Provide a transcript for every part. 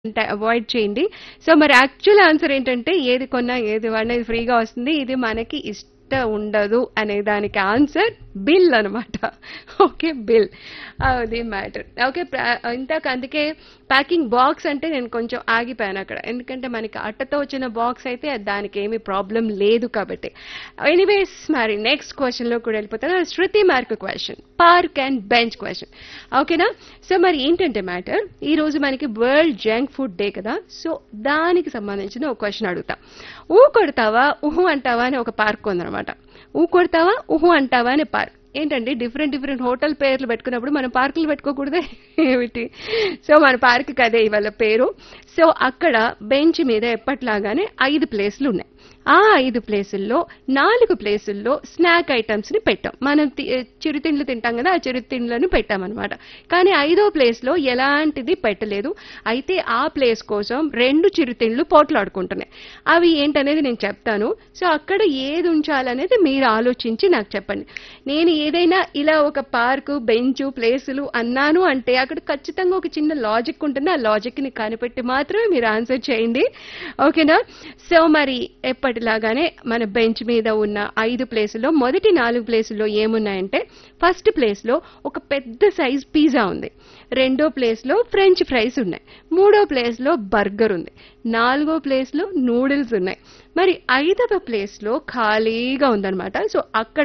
అంటే అవాయిడ్ చేయండి. సో, మరి యాక్చువల్ ఆన్సర్ ఏంటంటే ఏది కొన్నా, ఏది వాడినా ఇది ఫ్రీగా వస్తుంది. ఇది మనకి ఇష్ట ఉండదు అనే దానికి ఆన్సర్ బిల్ అనమాట. ఓకే. బిల్. అది మ్యాటర్. ఓకే. ప్ర ఇందాక అందుకే ప్యాకింగ్ బాక్స్ అంటే నేను కొంచెం ఆగిపోయానక్కడ. ఎందుకంటే మనకి అట్టతో వచ్చిన బాక్స్ అయితే దానికేమి ప్రాబ్లమ్ లేదు కాబట్టి. ఎనీవేస్ మరి నెక్స్ట్ క్వెషన్‌లోకి కూడా వెళ్ళిపోతాను. Shruti mark question. Park and bench question. ఓకేనా? సో, మరి ఏంటంటే మ్యాటర్ ఈరోజు మనకి వరల్డ్ జంక్ ఫుడ్ డే కదా! సో, దానికి సంబంధించిన ఒక క్వెషన్ అడుగుతా. ఊ కొడతావా? ఉహు అంటావా? అని ఒక పార్క్ ఉందనమాట. ఊ కొడతావా? ఉహు అంటావా? అనే పార్క్. ఏంటండి డిఫరెంట్ డిఫరెంట్ హోటల్ పేర్లు పెట్టుకున్నప్పుడు మనం పార్కులు పెట్టుకోకూడదా ఏమిటి? సో, మన పార్క్‌కి అదే ఇవాళ పేరు. సో, అక్కడ బెంచ్ మీద ఎప్పటిలాగానే 5 ప్లేస్‌లున్నాయి. ఆ 5 ప్లేసుల్లో 4 ప్లేసుల్లో స్నాక్ ఐటెమ్స్‌ని పెట్టాం. మనం తి చిరుతిండ్లు తింటాం కదా! ఆ చిరుతిండ్లను పెట్టామనమాట. కానీ ఐదో ప్లేస్‌లో ఎలాంటిది పెట్టలేదు. అయితే ఆ ప్లేస్ కోసం 2 చిరుతిండ్లు పోట్లాడుకుంటున్నాయి. అవి ఏంటనేది నేను చెప్తాను. సో, అక్కడ ఏది ఉంచాలనేది మీరు ఆలోచించి నాకు చెప్పండి. నేను ఏదైనా ఇలా ఒక పార్కు, బెంచు, ప్లేసులు అన్నాను అంటే అక్కడ ఖచ్చితంగా ఒక చిన్న లాజిక్ ఉంటుంది. ఆ లాజిక్‌ని కనిపెట్టి మాత్రమే మీరు ఆన్సర్ చేయండి. ఓకేనా? సో, మరి ఎప్పటిలాగానే మన బెంచ్ మీద ఉన్న 5 ప్లేసుల్లో మొదటి 4 ప్లేసుల్లో ఏమున్నాయంటే ఫస్ట్ ప్లేస్‌లో ఒక పెద్ద సైజ్ పిజ్జా ఉంది. రెండో ప్లేస్‌లో ఫ్రెంచ్ ఫ్రైస్ ఉన్నాయి. మూడో ప్లేస్‌లో బర్గర్ ఉంది. నాలుగో ప్లేస్‌లో నూడిల్స్ ఉన్నాయి. మరి ఐదవ ప్లేస్‌లో ఖాళీగా ఉందనమాట. సో, అక్కడ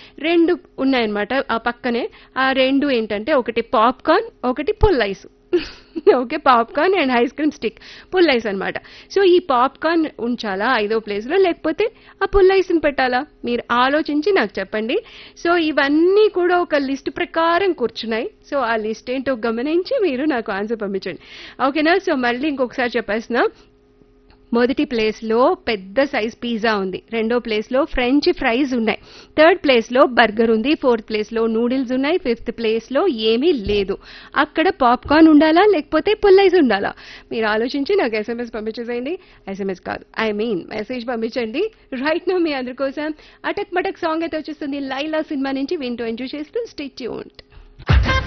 2 ఉన్నాయన్నమాట. ఆ పక్కనే ఆ 2 ఏంటంటే ఒకటి పాప్‌కార్న్, ఒకటి పుల్లైస్. Okay. Popcorn and ice cream stick. పుల్లైస్ అనమాట. సో, ఈ పాప్‌కార్న్ ఉంచాలా ఐదో ప్లేస్‌లో లేకపోతే ఆ పుల్లైస్‌ని పెట్టాలా? మీరు ఆలోచించి నాకు చెప్పండి. సో, ఇవన్నీ కూడా ఒక లిస్ట్ ప్రకారం కూర్చున్నాయి. సో, ఆ లిస్ట్ ఏంటో గమనించి మీరు నాకు ఆన్సర్ పంపించండి. ఓకేనా? సో, మళ్ళీ ఇంకొకసారి చెప్పేస్తున్నా. మొదటి ప్లేస్‌లో పెద్ద సైజ్ పిజ్జా ఉంది. రెండో ప్లేస్‌లో ఫ్రెంచ్ ఫ్రైస్ ఉన్నాయి. థర్డ్ ప్లేస్‌లో బర్గర్ ఉంది. ఫోర్త్ ప్లేస్‌లో నూడిల్స్ ఉన్నాయి. ఫిఫ్త్ ప్లేస్‌లో ఏమీ లేదు. అక్కడ పాప్‌కార్న్ ఉండాలా? లేకపోతే పుల్లైస్ ఉండాలా? మీరు ఆలోచించి నాకు ఎస్ఎంఎస్ పంపించేసేయండి. ఎస్ఎంఎస్ కాదు. ఐ మీన్ మెసేజ్ పంపించండి. రైట్ నౌ మీ అందరి కోసం అటక్ మటక్ సాంగ్ అయితే వచ్చేస్తుంది. 'లైలా' సినిమా నుంచి వింటూ ఎంజాయ్ చేస్తూ స్టే ట్యూన్డ్.